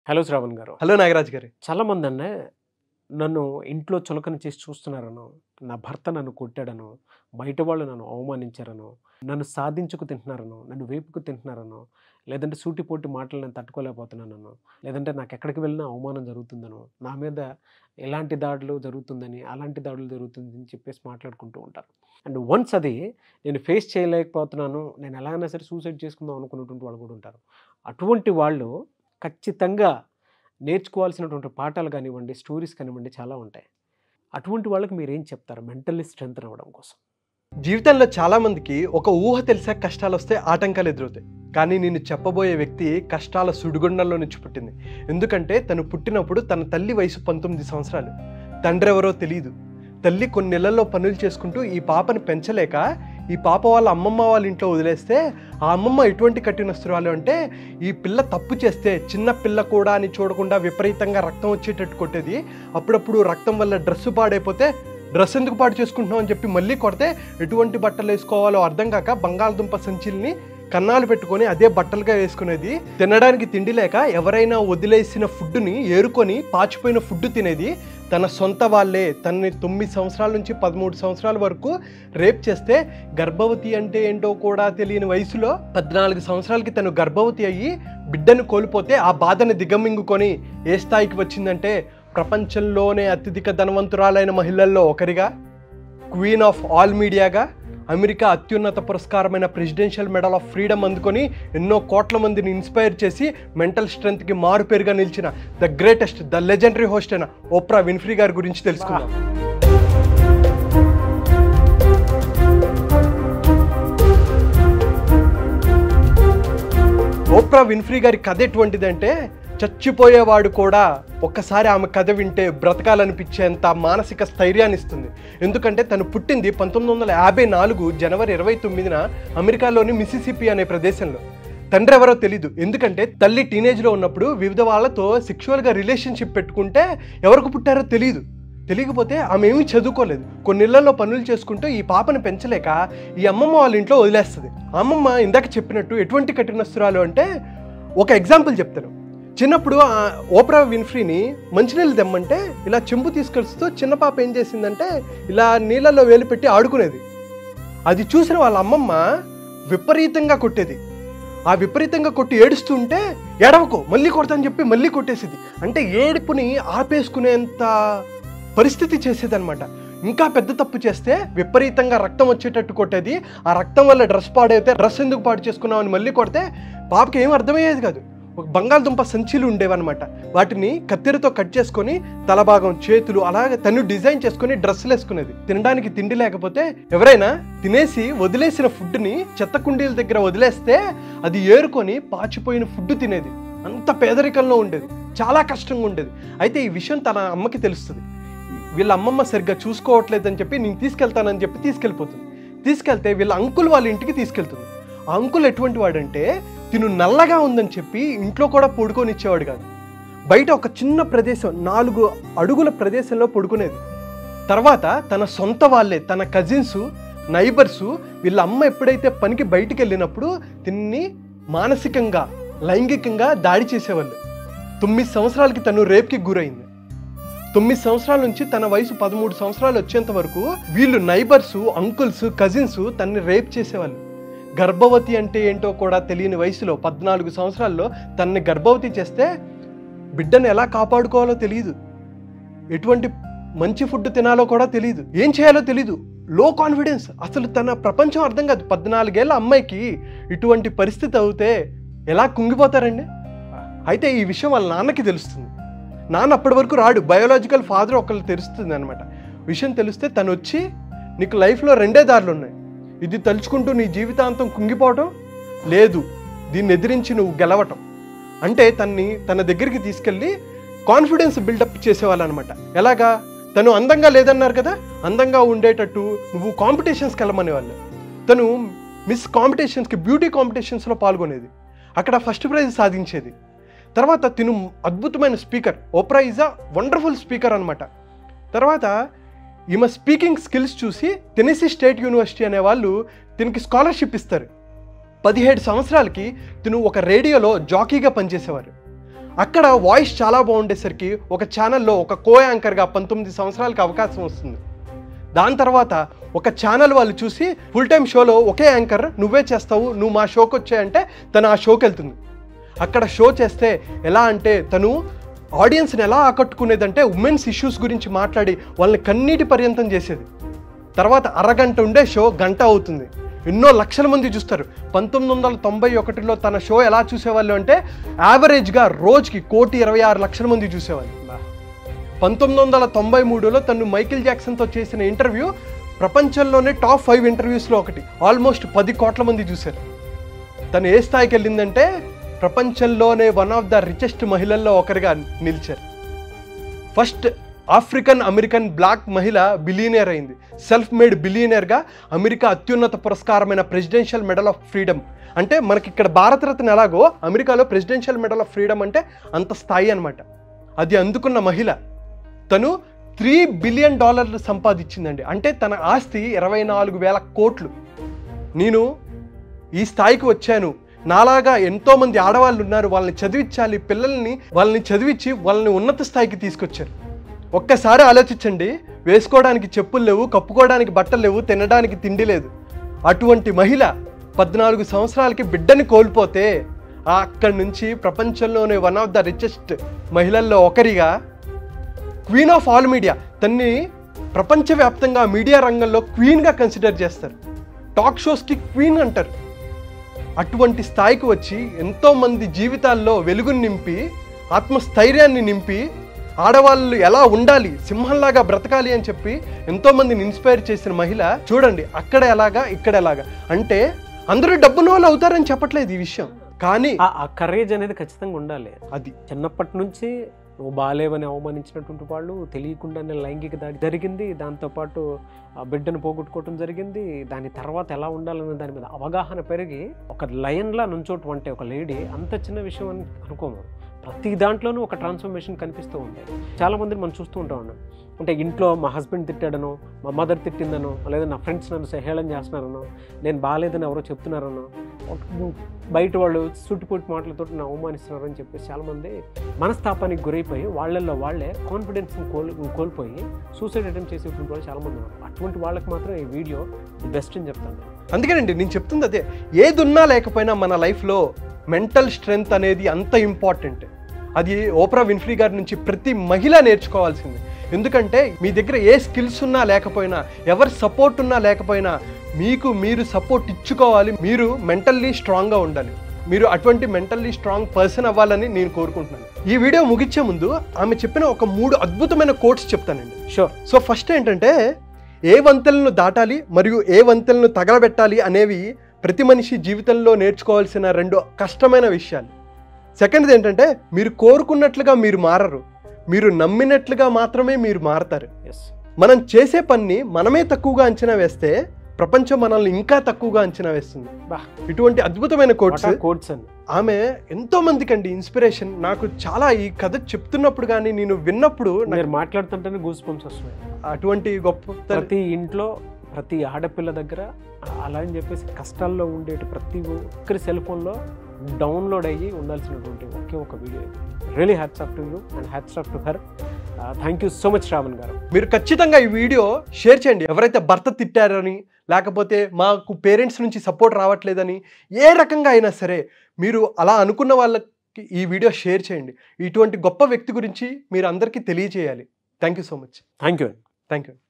Hello Shravan గారు hello Nagaraj గారు చాలామంది అన్నే నన్ను ఇంట్లో చులకన చేసి చూస్తున్నారను నా భర్త నన్ను కొట్టాడను బయట వాళ్ళు నన్ను అవమానించారను నన్ను సాధించుకు తింటున్నారను నన్ను వేపుకు తింటున్నారను లేదంటే సూటిపోటి మాటలు నేను తట్టుకోలేకపోతున్నానను లేదంటే నాకు ఎక్కడికి వెళ్ళినా అవమానం జరుగుతుందను నా మీద ఎలాంటి దాడులు జరుగుతుందని అలాంటి దాడులు జరుగుతుందని చెప్పేసి మాట్లాడుకుంటూ ఉంటారు అండ్ వన్స్ అది నేను ఫేస్ చేయలేకపోతున్నాను నేను ఎలాగైనా సరే సూసైడ్ చేసుకుందాం అనుకున్నటువంటి వాళ్ళు కూడా ఉంటారు అటువంటి వాళ్ళు ఖచ్చితంగా నేర్చుకోవాల్సినటువంటి పాఠాలు కానివ్వండి స్టోరీస్ కానివ్వండి చాలా ఉంటాయి అటువంటి వాళ్ళకి మీరు ఏం చెప్తారు మెంటల్లీ స్ట్రెంత్ అవ్వడం కోసం జీవితంలో చాలా మందికి ఒక ఊహ తెలిసే కష్టాలు వస్తే ఆటంకాలు ఎదురవుతాయి కానీ నేను చెప్పబోయే వ్యక్తి కష్టాల సుడిగుండంలో నుంచి పుట్టింది ఎందుకంటే తను పుట్టినప్పుడు తన తల్లి వయసు పంతొమ్మిది సంవత్సరాలు తండ్రి ఎవరో తెలియదు తల్లి కొన్ని నెలల్లో పనులు చేసుకుంటూ ఈ పాపని పెంచలేక ఈ పాప వాళ్ళ అమ్మమ్మ వాళ్ళ ఇంట్లో వదిలేస్తే ఆ అమ్మమ్మ ఎటువంటి కఠినస్తురాలు అంటే ఈ పిల్ల తప్పు చేస్తే చిన్న పిల్ల కూడా అని చూడకుండా విపరీతంగా రక్తం వచ్చేటట్టు కొట్టేది అప్పుడప్పుడు రక్తం వల్ల డ్రెస్ పాడైపోతే డ్రెస్ ఎందుకు పాడు చేసుకుంటున్నాం అని చెప్పి మళ్ళీ కొడితే ఎటువంటి బట్టలు వేసుకోవాలో అర్థం కాక బంగాళదుంప సంచిల్ని కన్నాలు పెట్టుకొని అదే బట్టలుగా వేసుకునేది తినడానికి తిండి లేక ఎవరైనా వదిలేసిన ఫుడ్ని ఏరుకొని పాచిపోయిన ఫుడ్ తినేది తన సొంత వాళ్ళే తనని తొమ్మిది సంవత్సరాల నుంచి పదమూడు సంవత్సరాల వరకు రేప్ చేస్తే గర్భవతి అంటే ఏంటో కూడా తెలియని వయసులో పద్నాలుగు సంవత్సరాలకి తను గర్భవతి అయ్యి బిడ్డను కోల్పోతే ఆ బాధను దిగమింగుకొని ఏ స్థాయికి వచ్చిందంటే ప్రపంచంలోనే అత్యధిక ధనవంతురాలైన మహిళల్లో ఒకరిగా క్వీన్ ఆఫ్ ఆల్ మీడియాగా అమెరికా అత్యున్నత పురస్కారమైన ప్రెసిడెన్షియల్ మెడల్ ఆఫ్ ఫ్రీడమ్ అందుకొని ఎన్నో కోట్ల మందిని ఇన్స్పైర్ చేసి మెంటల్ స్ట్రెంగ్త్కి మారుపేరుగా నిలిచిన the greatest the legendary host అయిన ఓప్రా విన్ఫ్రీ గారి గురించి తెలుసుకుందాం ఓప్రా విన్ఫ్రీ గారి కథ ఎటువంటిదంటే చచ్చిపోయేవాడు కూడా ఒక్కసారి ఆమె కథ వింటే బ్రతకాలనిపించేంత మానసిక స్థైర్యాన్ని ఇస్తుంది ఎందుకంటే తను పుట్టింది పంతొమ్మిది వందల యాభై నాలుగు జనవరి ఇరవై తొమ్మిదిన అమెరికాలోని మిసిసిపి అనే ప్రదేశంలో తండ్రి ఎవరో తెలీదు ఎందుకంటే తల్లి టీనేజ్లో ఉన్నప్పుడు వివిధ వాళ్ళతో సెక్షువల్గా రిలేషన్షిప్ పెట్టుకుంటే ఎవరికి పుట్టారో తెలియదు తెలియకపోతే ఆమె ఏమీ చదువుకోలేదు కొన్ని ఇళ్లలో పనులు చేసుకుంటూ ఈ పాపను పెంచలేక ఈ అమ్మమ్మ వాళ్ళ ఇంట్లో వదిలేస్తుంది ఆ అమ్మమ్మ ఇందాక చెప్పినట్టు ఎటువంటి కఠినస్తురాలు అంటే ఒక ఎగ్జాంపుల్ చెప్తాను చిన్నప్పుడు ఆ ఓప్రా విన్ఫ్రీని మంచినీళ్ళు తెమ్మంటే ఇలా చెంబు తీసుకొస్తూ చిన్న పాప ఏం చేసిందంటే ఇలా నీళ్ళల్లో వేలు పెట్టి ఆడుకునేది అది చూసిన వాళ్ళ అమ్మమ్మ విపరీతంగా కొట్టేది ఆ విపరీతంగా కొట్టి ఏడుస్తుంటే ఏడవకు మళ్ళీ కొడతాని చెప్పి మళ్ళీ కొట్టేసేది అంటే ఏడుపుని ఆపేసుకునేంత పరిస్థితి చేసేదన్నమాట ఇంకా పెద్ద తప్పు చేస్తే విపరీతంగా రక్తం వచ్చేటట్టు కొట్టేది ఆ రక్తం వల్ల డ్రెస్ పాడైతే డ్రెస్ ఎందుకు పాడు చేసుకున్నామని మళ్ళీ కొడితే పాపకి ఏం అర్థమయ్యేది కాదు ఒక బంగాళదుంప సంచులు ఉండేవన్నమాట వాటిని కత్తెరతో కట్ చేసుకొని తలభాగం చేతులు అలాగే తను డిజైన్ చేసుకొని డ్రెస్సులు వేసుకునేది తినడానికి తిండి లేకపోతే ఎవరైనా తినేసి వదిలేసిన ఫుడ్ని చెత్త కుండీల దగ్గర వదిలేస్తే అది ఏరుకొని పాచిపోయిన ఫుడ్ తినేది అంత పేదరికంలో ఉండేది చాలా కష్టంగా ఉండేది అయితే ఈ విషయం తన అమ్మకి తెలుస్తుంది వీళ్ళ అమ్మమ్మ సరిగ్గా చూసుకోవట్లేదని చెప్పి నేను తీసుకెళ్తానని చెప్పి తీసుకెళ్ళిపోతుంది తీసుకెళ్తే వీళ్ళ అంకుల్ వాళ్ళ ఇంటికి తీసుకెళ్తుంది ఆ అంకుల్ ఎటువంటి వాడంటే తిను నల్లగా ఉందని చెప్పి ఇంట్లో కూడా పడుకొని ఇచ్చేవాడు కాదు బయట ఒక చిన్న ప్రదేశం నాలుగు అడుగుల ప్రదేశంలో పడుకునేది తర్వాత తన సొంత వాళ్ళే తన కజిన్స్ నైబర్సు వీళ్ళ అమ్మ ఎప్పుడైతే పనికి బయటికి వెళ్ళినప్పుడు తిన్ని మానసికంగా లైంగికంగా దాడి చేసేవాళ్ళు తొమ్మిది సంవత్సరాలకి తను రేప్కి గురైంది తొమ్మిది సంవత్సరాల నుంచి తన వయసు పదమూడు సంవత్సరాలు వచ్చేంత వరకు వీళ్ళు నైబర్స్ అంకుల్స్ కజిన్స్ తనని రేప్ చేసేవాళ్ళు గర్భవతి అంటే ఏంటో కూడా తెలియని వయసులో పద్నాలుగు సంవత్సరాల్లో తనని గర్భవతి చేస్తే బిడ్డను ఎలా కాపాడుకోవాలో తెలియదు ఎటువంటి మంచి ఫుడ్ తినాలో కూడా తెలియదు ఏం చేయాలో తెలియదు లో కాన్ఫిడెన్స్ అసలు తన ప్రపంచం అర్థం కాదు పద్నాలుగేళ్ల అమ్మాయికి ఇటువంటి పరిస్థితి అవుతే ఎలా కుంగిపోతారండి అయితే ఈ విషయం వాళ్ళ నాన్నకి తెలుస్తుంది నాన్న అప్పటి వరకు రాడు బయోలాజికల్ ఫాదర్ ఒకళ్ళు తెలుస్తుంది అనమాట విషయం తెలిస్తే తను వచ్చి నీకు లైఫ్లో రెండే దారులు ఉన్నాయి ఇది తలుచుకుంటూ నీ జీవితాంతం కుంగిపోవటం లేదు దీన్ని ఎదిరించి నువ్వు గెలవటం అంటే తన్ని తన దగ్గరికి తీసుకెళ్ళి కాన్ఫిడెన్స్ బిల్డప్ చేసేవాళ్ళు అనమాట ఎలాగా తను అందంగా లేదన్నారు కదా అందంగా ఉండేటట్టు నువ్వు కాంపిటీషన్స్కి వెళ్ళమనేవాళ్ళు తను మిస్ కాంపిటీషన్స్కి బ్యూటీ కాంపిటీషన్స్లో పాల్గొనేది అక్కడ ఫస్ట్ ప్రైజ్ సాధించేది తర్వాత తిను అద్భుతమైన speaker Oprah is a wonderful speaker అనమాట తర్వాత ఈమె స్పీకింగ్ స్కిల్స్ చూసి టెనిసీ స్టేట్ యూనివర్సిటీ అనే వాళ్ళు దీనికి స్కాలర్షిప్ ఇస్తారు పదిహేడు సంవత్సరాలకి తిను ఒక రేడియోలో జాకీగా పనిచేసేవారు అక్కడ వాయిస్ చాలా బాగుండేసరికి ఒక ఛానల్లో ఒక కో యాంకర్గా పంతొమ్మిది సంవత్సరాలకి అవకాశం వస్తుంది దాని తర్వాత ఒక ఛానల్ వాళ్ళు చూసి ఫుల్ టైం షోలో ఒకే యాంకర్ నువ్వే చేస్తావు నువ్వు మా షోకి వచ్చాయంటే తను ఆ షోకి వెళ్తుంది అక్కడ షో చేస్తే ఎలా అంటే తను ఆడియన్స్ని ఎలా ఆకట్టుకునేదంటే ఉమెన్స్ ఇష్యూస్ గురించి మాట్లాడి వాళ్ళని కన్నీటి పర్యంతం చేసేది తర్వాత అరగంట ఉండే షో గంట అవుతుంది ఎన్నో లక్షల మంది చూస్తారు పంతొమ్మిది వందల తొంభై ఒకటిలో తన షో ఎలా చూసేవాళ్ళు అంటే యావరేజ్గా రోజుకి కోటి ఇరవై ఆరు లక్షల మంది చూసేవాళ్ళు పంతొమ్మిది వందల తొంభై మూడులో తను మైకిల్ జాక్సన్తో చేసిన ఇంటర్వ్యూ ప్రపంచంలోనే టాప్ ఫైవ్ ఇంటర్వ్యూస్లో ఒకటి ఆల్మోస్ట్ పది కోట్ల మంది చూశారు తను ఏ స్థాయికి వెళ్ళిందంటే ప్రపంచంలోనే వన్ ఆఫ్ ద రిచెస్ట్ మహిళల్లో ఒకరిగా నిలిచారు ఫస్ట్ ఆఫ్రికన్ అమెరికన్ బ్లాక్ మహిళ బిలియనియర్ అయింది సెల్ఫ్ మేడ్ బిలియనియర్గా అమెరికా అత్యున్నత పురస్కారమైన ప్రెసిడెన్షియల్ మెడల్ ఆఫ్ ఫ్రీడమ్ అంటే మనకి ఇక్కడ భారతరత్న ఎలాగో అమెరికాలో ప్రెసిడెన్షియల్ మెడల్ ఆఫ్ ఫ్రీడమ్ అంటే అంత స్థాయి అనమాట అది అందుకున్న మహిళ తను త్రీ బిలియన్ డాలర్లు సంపాదించిందండి అంటే తన ఆస్తి ఇరవై నాలుగు వేల కోట్లు నేను ఈ స్థాయికి వచ్చాను నాలాగా ఎంతో మంది ఆడవాళ్ళు ఉన్నారు వాళ్ళని చదివించాలి పిల్లల్ని వాళ్ళని చదివించి వాళ్ళని ఉన్నత స్థాయికి తీసుకొచ్చారు ఒక్కసారి ఆలోచించండి వేసుకోవడానికి చెప్పులు లేవు కప్పుకోవడానికి బట్టలు లేవు తినడానికి తిండి లేదు అటువంటి మహిళ పద్నాలుగు సంవత్సరాలకి బిడ్డని కోల్పోతే ఆ అక్కడి నుంచి ప్రపంచంలోనే వన్ ఆఫ్ ద రిచెస్ట్ మహిళల్లో ఒకరిగా క్వీన్ ఆఫ్ ఆల్ మీడియా తన్ని ప్రపంచవ్యాప్తంగా మీడియా రంగంలో క్వీన్గా కన్సిడర్ చేస్తారు టాక్ షోస్కి క్వీన్ అంటారు అటువంటి స్థాయికి వచ్చి ఎంతోమంది జీవితాల్లో వెలుగుని నింపి ఆత్మస్థైర్యాన్ని నింపి ఆడవాళ్ళు ఎలా ఉండాలి సింహంలాగా బ్రతకాలి అని చెప్పి ఎంతోమందిని ఇన్స్పైర్ చేసిన మహిళ చూడండి అక్కడ ఎలాగా ఇక్కడ ఎలాగా అంటే అందరూ డబ్బున్న వాళ్ళు అవుతారని చెప్పట్లేదు ఈ విషయం కానీ ఆ- ఆ కరేజ్ అనేది ఖచ్చితంగా ఉండాలి అది చిన్నప్పటి నుంచి నువ్వు బాలేవని అవమానించినటువంటి వాళ్ళు తెలియకుండానే లైంగిక దాడి జరిగింది దాంతోపాటు ఆ బిడ్డను పోగొట్టుకోవటం జరిగింది దాని తర్వాత ఎలా ఉండాలనే దాని మీద అవగాహన పెరిగి ఒక లయన్లా నుంచోటువంటి ఒక లేడీ అంత చిన్న విషయం అని అనుకోము ప్రతి దాంట్లోనూ ఒక ట్రాన్స్ఫర్మేషన్ కనిపిస్తూ ఉంది చాలా మందిని మనం చూస్తూ ఉంటాం అన్న. అంటే ఇంట్లో మా హస్బెండ్ తిట్టాడనో మా మదర్ తిట్టిందనో లేదా నా ఫ్రెండ్స్ నన్ను హేళన చేస్తున్నారనో నేను బాగాలేదని ఎవరో చెప్తున్నారనో ఒక- బయట వాళ్ళు సుట్టుపుట్టు మాటలతో నన్ను అవమానిస్తున్నారని చెప్పేసి చాలామంది మనస్తాపానికి గురైపోయి వాళ్ళల్లో వాళ్ళే కాన్ఫిడెన్స్ని కోల్ కోల్పోయి సూసైడ్ అటెంప్ట్ చేసేటువంటి వాళ్ళు చాలామంది ఉన్నారు అటువంటి వాళ్ళకి మాత్రం ఈ వీడియో బెస్ట్ అని చెప్తాను నేను. అందుకేనండి నేను చెప్తుంది అదే ఏది ఉన్నా లేకపోయినా మన లైఫ్లో మెంటల్ స్ట్రెంగ్త్ అనేది అంత ఇంపార్టెంట్ అది ఓప్రా విన్ఫ్రీ గారి నుంచి ప్రతి మహిళ నేర్చుకోవాల్సింది ఎందుకంటే మీ దగ్గర ఏ స్కిల్స్ ఉన్నా లేకపోయినా ఎవరి సపోర్ట్ ఉన్నా లేకపోయినా మీకు మీరు సపోర్ట్ ఇచ్చుకోవాలి మీరు మెంటల్లీ స్ట్రాంగ్గా ఉండాలి మీరు అటువంటి మెంటల్లీ స్ట్రాంగ్ పర్సన్ అవ్వాలని నేను కోరుకుంటున్నాను ఈ వీడియో ముగించే ముందు ఆమె చెప్పిన ఒక మూడు అద్భుతమైన కోట్స్ చెప్తానండి షూర్ సో ఫస్ట్ ఏంటంటే ఏ వంతెలను దాటాలి మరియు ఏ వంతెలను తగలబెట్టాలి అనేవి ప్రతి మనిషి జీవితంలో నేర్చుకోవాల్సిన రెండు కష్టమైన విషయాలు సెకండ్ది ఏంటంటే మీరు కోరుకున్నట్లుగా మీరు మారరు మీరు నమ్మినట్లుగా మాత్రమే మీరు మారతారు ఎస్ మనం చేసే పని మనమే తక్కువగా అంచనా వేస్తే ప్రపంచం మనల్ని ఇంకా తక్కువగా అంచనా వేస్తుంది బా ఇటువంటి అద్భుతమైన కోట్స్ కోడ్స్ అని ఆమె ఎంతో మందికి అండి ఇన్స్పిరేషన్ నాకు చాలా ఈ కథ చెప్తున్నప్పుడు కానీ నేను విన్నప్పుడు నాకు మీరు మాట్లాడుతుంటేనే గూస్ పంప్స్ వస్తున్నాయి అటువంటి గొప్ప ప్రతి ఇంట్లో ప్రతి ఆడపిల్ల దగ్గర అలా అని చెప్పేసి కష్టాల్లో ఉండేటి ప్రతి ఒక్కరి సెల్ ఫోన్లో డౌన్లోడ్ అయ్యి ఉండాల్సినటువంటి ఒకే ఒక video really hats off to you and hats off to her thank you so much Shravan garu మీరు ఖచ్చితంగా ఈ వీడియో షేర్ చేయండి ఎవరైతే భర్త తిట్టారని లేకపోతే మాకు పేరెంట్స్ నుంచి సపోర్ట్ రావట్లేదని ఏ రకంగా అయినా సరే మీరు అలా అనుకున్న వాళ్ళకి ఈ వీడియో షేర్ చేయండి ఇటువంటి గొప్ప వ్యక్తి గురించి మీరు అందరికీ తెలియజేయాలి thank you so much thank you thank you